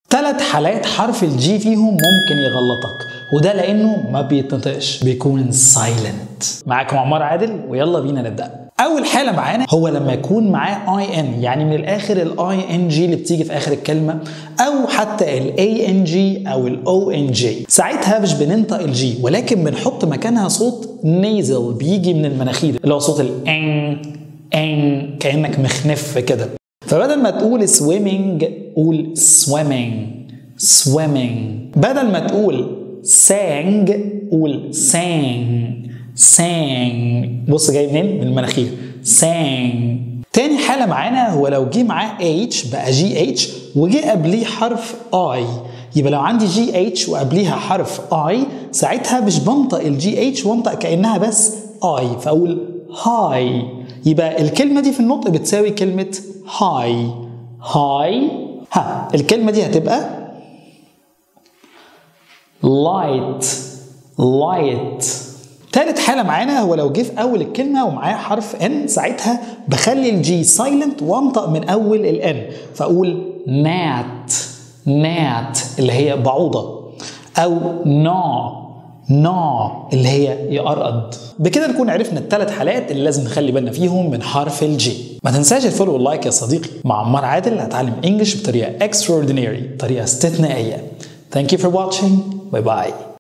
ثلاث حالات حرف الجي فيهم ممكن يغلطك وده لانه ما بيتنطقش بيكون سايلنت معاكم عمار عادل ويلا بينا نبدا اول حاله معانا هو لما يكون معاه اي ان يعني من الاخر الاي ان جي اللي بتيجي في اخر الكلمه او حتى الاي ان جي او الاو ان جي ساعتها مش بننطق الجي ولكن بنحط مكانها صوت نيزل بيجي من المناخير اللي هو صوت الان ان كانك مخنف كده فبدل ما تقول swimming قول swimming swimming بدل ما تقول sang قول sang sang بص جاي منين؟ من المناخير sang تاني حالة معانا هو لو جه معاه H بقى جي اتش وجه قبليه حرف I يبقى لو عندي جي اتش وقبليها حرف I ساعتها مش بنطق الجي اتش وانطق كأنها بس I فأقول هاي يبقى الكلمة دي في النطق بتساوي كلمة هاي هاي ها الكلمة دي هتبقى light light تالت حالة معانا هو لو جه في أول الكلمة ومعاه حرف N ساعتها بخلي الجي سايلنت وانطق من أول الان فأقول نات نات اللي هي بعوضة أو نا نا اللي هي يقرقض بكده نكون عرفنا الثلاث حالات اللي لازم نخلي بالنا فيهم من حرف الجي ما تنساش الفولو واللايك يا صديقي مع عمار عادل هتعلم انجلش بطريقه extraordinary طريقه استثنائيه Thank you for watching. Bye bye.